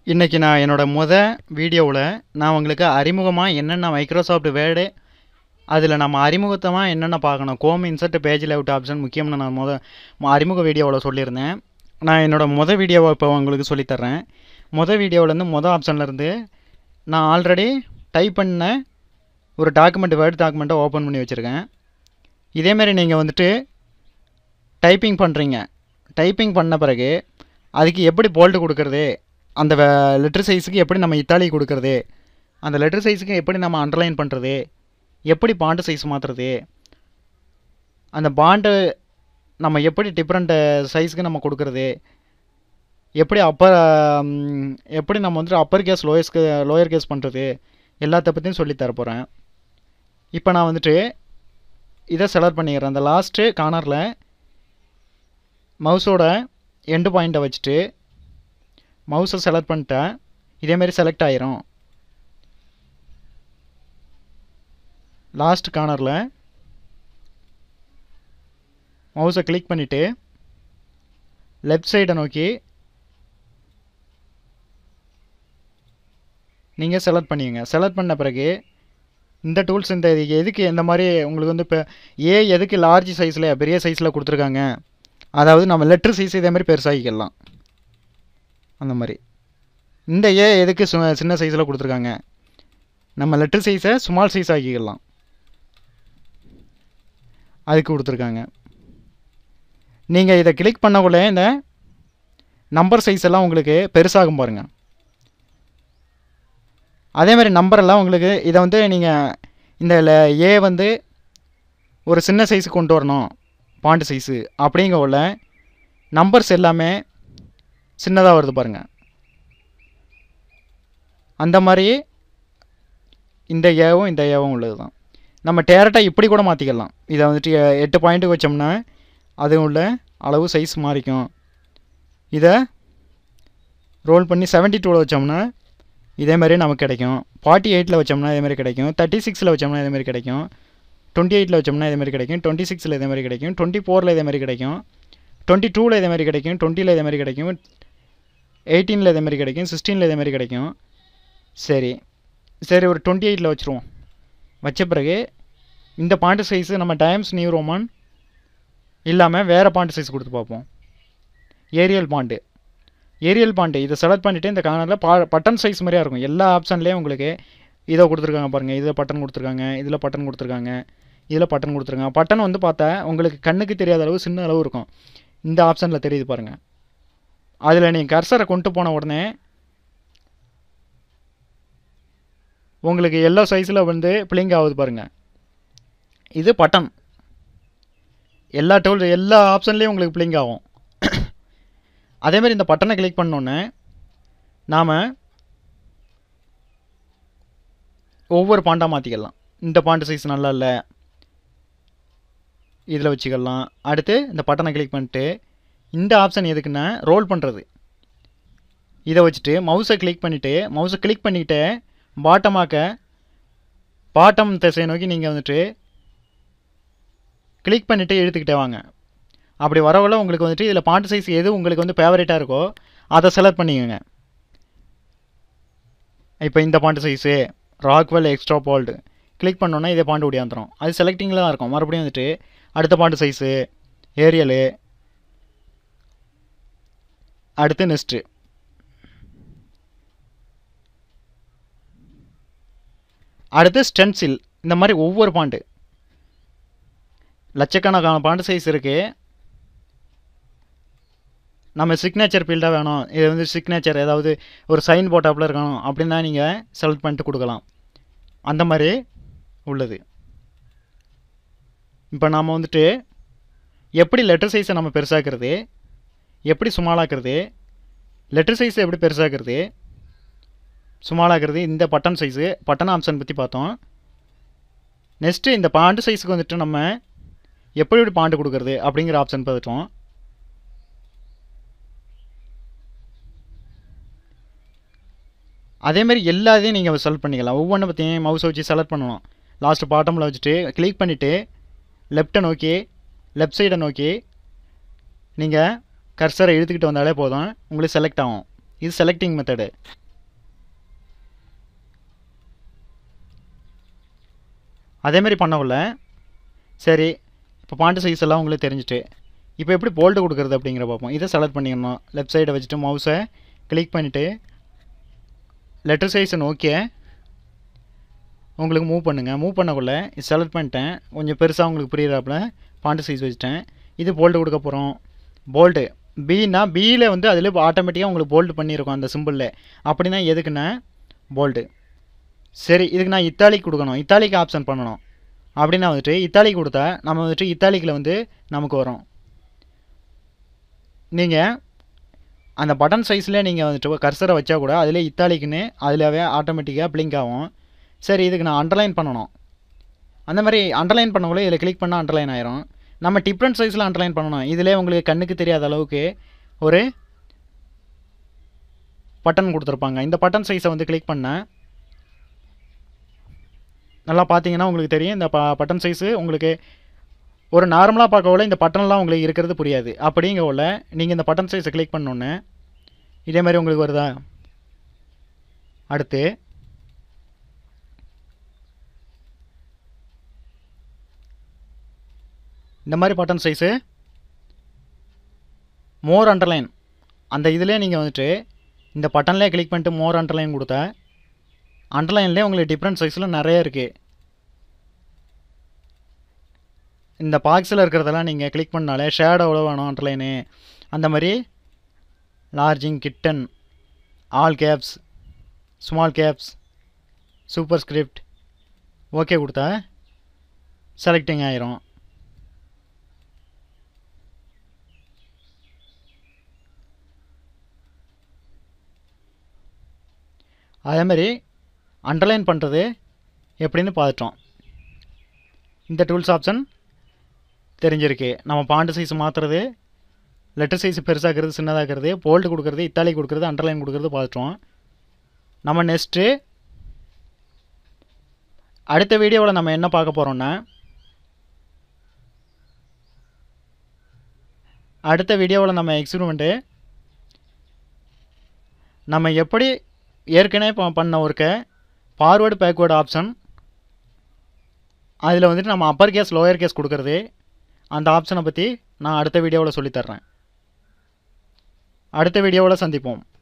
இன்றைக்கி நான் என்னோடய முத வீடியோவில் நான் உங்களுக்கு அறிமுகமாக என்னென்ன மைக்ரோசாஃப்ட் வேர்டு அதில் நம்ம அறிமுகத்தமாக என்னென்ன பார்க்கணும் home insert page layout option முக்கியம்னு நான் முத ம- அறிமுக வீடியோவில் சொல்லியிருந்தேன் நான் என்னோடய முத வீடியோவை இப்போ உங்களுக்கு சொல்லித்தர்றேன் முத வீடியோவிலேருந்து முத ஆப்ஷன்லேருந்து நான் ஆல்ரெடி டைப் பண்ண ஒரு டாக்குமெண்ட் வேர்டு டாக்குமெண்ட்டை ஓப்பன் பண்ணி வச்சுருக்கேன் இதேமாரி நீங்கள் வந்துட்டு டைப்பிங் பண்ணுறீங்க டைப்பிங் பண்ண பிறகு அதுக்கு எப்படி போல்டு கொடுக்கறது அந்த லெட்டர் சைஸுக்கு எப்படி நம்ம இத்தாலி கொடுக்கறது அந்த லெட்டர் சைஸுக்கு எப்படி நம்ம அண்டர்லைன் பண்ணுறது எப்படி பாண்டு சைஸ் மாற்றுறது அந்த பாண்டு நம்ம எப்படி டிஃப்ரெண்ட் சைஸ்க்கு நம்ம கொடுக்கறது எப்படி அப்பர் எப்படி நம்ம வந்துட்டு அப்பர் கேஸ் லோயர்ஸ்க்கு லோயர் கேஸ் பண்ணுறது எல்லாத்த பற்றியும் சொல்லி தரப்போகிறேன் இப்போ நான் வந்துட்டு இதை செலக்ட் பண்ணிக்கிறேன் அந்த லாஸ்ட்டு கார்னரில் மவுஸோட எண்டு பாயிண்ட்டை வச்சுட்டு மவுஸை செலக்ட் பண்ணிட்டேன் இதேமாரி செலக்ட் ஆயிரும் லாஸ்ட் கார்னரில் மவுஸை கிளிக் பண்ணிவிட்டு லெஃப்ட் சைடை நோக்கி நீங்கள் செலக்ட் பண்ணிக்கங்க செலக்ட் பண்ண பிறகு இந்த டூல்ஸ் இந்த இது எதுக்கு இந்த மாதிரி உங்களுக்கு வந்து இப்போ ஏ எதுக்கு லார்ஜ் சைஸில் பெரிய சைஸில் கொடுத்துருக்காங்க அதாவது நம்ம லெட்டர் சைஸ் இதே மாதிரி பெருசாகிக்கலாம் அந்த மாதிரி இந்த ஏ எதுக்கு சு சின்ன சைஸில் கொடுத்துருக்காங்க நம்ம லெட்டர் சைஸை ஸ்மால் சைஸ் ஆக்கிக்கலாம் அதுக்கு கொடுத்துருக்காங்க நீங்கள் இதை கிளிக் பண்ணக்குள்ளே இந்த நம்பர் சைஸ் எல்லாம் உங்களுக்கு பெருசாகும் பாருங்கள் அதே மாதிரி நம்பர் எல்லாம் உங்களுக்கு இதை வந்து நீங்கள் இந்த ஏ வந்து ஒரு சின்ன சைஸுக்கு கொண்டு வரணும் பாண்ட் சைஸு அப்படிங்கக்குள்ள நம்பர்ஸ் எல்லாமே சின்னதாக வருது பாருங்கள் அந்த மாதிரி இந்த ஏவும் இந்த ஏவும் உள்ளது தான் நம்ம டேரெக்டாக இப்படி கூட மாற்றிக்கலாம் இதை வந்துட்டு எ- எட்டு பாயிண்ட்டுக்கு வச்சோம்னா அது உள்ள அளவு சைஸ் மாறிக்கும் இதை ரோல் பண்ணி செவன்ட்டி டூவில் வச்சோம்னா இதே மாதிரி நமக்கு கிடைக்கும் ஃபார்ட்டி எயிட்டில் வச்சோம்னா இதே மாதிரி கிடைக்கும் தேர்ட்டி சிக்ஸில் வச்சோம்னா இதே மாதிரி கிடைக்கும் டுவெண்ட்டி எயிட்டில் வச்சோம்னா இதே மாதிரி கிடைக்கும் டுவெண்ட்டி சிக்ஸில் இதே மாதிரி கிடைக்கும் டுவெண்ட்டி ஃபோரில் இதே மாதிரி கிடைக்கும் டுவெண்ட்டி டூவில் இதே மாதிரி கிடைக்கும் டுவெண்ட்டியில் இதே மாதிரி கிடைக்கும் எயிட்டீனில் இதே மாதிரி கிடைக்கும் சிக்ஸ்டீனில் இதே மாதிரி கிடைக்கும் சரி சரி ஒரு டுவெண்ட்டி எயிட்டில் வச்சுருவோம் வச்ச பிறகு இந்த பாண்ட் சைஸு நம்ம டைம்ஸ் நியூ ரோமன் இல்லாமல் வேறு பாண்ட் சைஸ் கொடுத்து பார்ப்போம் ஏரியல் பாண்டு ஏரியல் பாண்டு இதை செலக்ட் பண்ணிவிட்டு இந்த கார்னரில் பா பட்டன் சைஸ் மாதிரியா இருக்கும் எல்லா ஆப்ஷன்லேயும் உங்களுக்கு இதை கொடுத்துருக்காங்க பாருங்கள் இதில் பட்டன் கொடுத்துருக்காங்க இதில் பட்டன் கொடுத்துருக்காங்க இதில் பட்டன் கொடுத்துருக்காங்க பட்டன் வந்து பார்த்தா உங்களுக்கு கண்ணுக்கு தெரியாத அளவு சின்ன அளவு இருக்கும் இந்த ஆப்ஷனில் தெரியுது பாருங்கள் அதில் நீங்கள் கர்சரை கொண்டு போன உடனே உங்களுக்கு எல்லோ சைஸில் வந்து பிளிங்க் ஆகுது பாருங்கள் இது பட்டன் எல்லா டூல் எல்லா ஆப்ஷன்லேயும் உங்களுக்கு பிளிங்க் ஆகும் அதே மாதிரி இந்த பட்டனை கிளிக் பண்ணோன்னே நாம் ஒவ்வொரு பாண்டாக மாற்றிக்கலாம் இந்த பாண்டு சைஸ் நல்லா இல்லை இதில் வச்சுக்கலாம் அடுத்து இந்த பட்டனை கிளிக் பண்ணிட்டு இந்த ஆப்ஷன் எதுக்குன்னா ரோல் பண்ணுறது இதை வச்சுட்டு மவுஸை கிளிக் பண்ணிவிட்டு மவுஸை கிளிக் பண்ணிக்கிட்டு பாட்டமாக்க பாட்டம் திசையை நோக்கி நீங்கள் வந்துட்டு கிளிக் பண்ணிவிட்டு இழுத்துக்கிட்டே வாங்க அப்படி வரவள்ள உங்களுக்கு வந்துட்டு இதில் பாண்ட் சைஸ் எது உங்களுக்கு வந்து ஃபேவரேட்டாக இருக்கோ அதை செலக்ட் பண்ணிக்கோங்க இப்போ இந்த font size Rockwell extra bold click பண்ணோன்னா இதே பாண்டு ஓடியாந்துரும் அது செலக்டிங்கில் தான் இருக்கும் மறுபடியும் வந்துட்டு அடுத்த பாண்டு சைஸு ஏரியலு அடுத்து நெக்ஸ்ட்டு அடுத்து ஸ்டென்சில் இந்த மாதிரி ஒவ்வொரு பாண்டு லட்சக்கணக்கான பாண்டு சைஸ் இருக்குது நம்ம சிக்னேச்சர் ஃபீல்டாக வேணும் இது வந்து சிக்னேச்சர் ஏதாவது ஒரு சைன் போட்டாப்புல இருக்கணும் அப்படின்னா நீங்கள் செலக்ட் பண்ணிட்டு கொடுக்கலாம் அந்த மாதிரி உள்ளது இப்போ நாம் வந்துட்டு எப்படி லெட்டர் சைஸை நம்ம பெருசாக்குறது எப்படி சுமாலாக்குறது லெட்டர் சைஸை எப்படி பெருசாக்குறது சுமாலாக்குறது இந்த பட்டன் சைஸு பட்டன் ஆப்ஷன் பற்றி பார்த்தோம் நெக்ஸ்ட்டு இந்த பாண்டு சைஸுக்கு வந்துட்டு நம்ம எப்படி எப்படி பாண்டு கொடுக்கறது அப்படிங்கிற ஆப்ஷன் பார்த்துட்டோம் அதே மாதிரி எல்லாத்தையும் நீங்கள் செலக்ட் பண்ணிக்கலாம் ஒவ்வொன்றை பற்றியும் மவுஸை வச்சு செலக்ட் பண்ணணும் லாஸ்ட் பாட்டமில் வச்சுட்டு கிளிக் பண்ணிவிட்டு லெஃப்ட்டை நோக்கி லெஃப்ட் சைடை நோக்கி நீங்கள் கர்சரை இழுத்துக்கிட்டு வந்தாலே போதும் உங்களுக்கு செலக்ட் ஆகும் இது செலக்டிங் மெத்தடு அதேமாரி பண்ணக்குள்ள சரி இப்போ பாண்ட் சைஸ் எல்லாம் உங்களுக்கு தெரிஞ்சுட்டு இப்போ எப்படி போல்டு கொடுக்குறது அப்படிங்கிற பார்ப்போம் இதை செலக்ட் பண்ணிக்கணும் லெஃப்ட் சைடை வச்சுட்டு மவுஸை கிளிக் பண்ணிவிட்டு லெட்டர் சைஸை நோக்கிய உங்களுக்கு மூவ் பண்ணுங்கள் மூவ் பண்ணக்குள்ள இது செலக்ட் பண்ணிட்டேன் கொஞ்சம் பெருசாக உங்களுக்கு புரியுறாப்புல பாண்ட் சைஸ் வச்சுட்டேன் இது போல்டு கொடுக்க போகிறோம் போல்டு பின்னா பியில் வந்து அதில் ஆட்டோமேட்டிக்காக உங்களுக்கு போல்டு பண்ணியிருக்கோம் அந்த சிம்பிளில் அப்படின்னா எதுக்குன்னா போல்டு சரி இதுக்கு நான் இத்தாலிக் கொடுக்கணும் இத்தாலிக் ஆப்ஷன் பண்ணணும் அப்படின்னா வந்துட்டு இத்தாலிக் கொடுத்தா நம்ம வந்துட்டு இத்தாலிக்கில் வந்து நமக்கு வரும் நீங்கள் அந்த பட்டன் சைஸில் நீங்கள் வந்துட்டு கர்சரை வச்சா கூட அதில் இத்தாலிக்குன்னு அதிலவே ஆட்டோமேட்டிக்காக பிளிங்க் ஆகும் சரி இதுக்கு நான் அண்டர்லைன் பண்ணணும் அந்த மாதிரி அண்டர்லைன் பண்ணக்குள்ள இதில் கிளிக் பண்ணால் அண்டர்லைன் ஆயிரும் நம்ம டிஃப்ரெண்ட் சைஸில் அண்டர்லைன் பண்ணணும் இதிலே உங்களுக்கு கண்ணுக்கு தெரியாத அளவுக்கு ஒரு பட்டன் கொடுத்துருப்பாங்க இந்த பட்டன் சைஸை வந்து கிளிக் பண்ணேன் நல்லா பார்த்தீங்கன்னா உங்களுக்கு தெரியும் இந்த ப பட்டன் சைஸு உங்களுக்கு ஒரு நார்மலாக பார்க்கக்குள்ள இந்த பட்டன்லாம் உங்களுக்கு இருக்கிறது புரியாது அப்படிங்கக்குள்ள நீங்கள் இந்த பட்டன் சைஸை கிளிக் பண்ணோன்னே இதே மாதிரி உங்களுக்கு வருதா அடுத்து இந்த மாதிரி பட்டன் சைஸு மோர் அண்டர்லைன் அந்த இதிலே நீங்கள் வந்துட்டு இந்த பட்டன்லேயே கிளிக் பண்ணிட்டு மோர் அண்டர்லைன் கொடுத்தா அண்டர்லைன்லேயே உங்களுக்கு டிஃப்ரெண்ட் சைஸில் நிறைய இருக்குது இந்த பாக்ஸில் இருக்கிறதெல்லாம் நீங்கள் கிளிக் பண்ணாலே ஷேடோ எவ்வளோ வேணும் அண்டர்லைனு அந்த மாதிரி லார்ஜிங் கிட்டன் ஆல் கேப்ஸ் ஸ்மால் கேப்ஸ் சூப்பர் ஸ்கிரிப்ட் ஓகே கொடுத்தா செலக்டிங் ஆயிரும் அதேமாரி அண்டர்லைன் பண்ணுறது எப்படின்னு பார்த்துட்டோம் இந்த டூல்ஸ் ஆப்ஷன் தெரிஞ்சிருக்கு நம்ம பாண்டு சைஸ் மாற்றுறது லெட்டர் சைஸ் பெருசாகிறது சின்னதாகிறது போல்டு கொடுக்குறது இத்தாலி கொடுக்குறது அண்டர்லைன் கொடுக்குறது பார்த்துட்டோம் நம்ம நெக்ஸ்ட்டு அடுத்த வீடியோவில் நம்ம என்ன பார்க்க போகிறோன்னா அடுத்த வீடியோவில் நம்ம எக்ஸ்பிரிமெண்ட்டு நம்ம எப்படி ஏற்கனவே ப- பண்ண ஒர்க்கை ஃபார்வேர்டு பேக்வேர்டு ஆப்ஷன் அதில் வந்துட்டு நம்ம அப்பர் கேஸ் லோயர் கேஸ் கொடுக்குறது அந்த ஆப்ஷனை பற்றி நான் அடுத்த வீடியோவில் சொல்லித்தர்றேன் அடுத்த வீடியோவில் சந்திப்போம்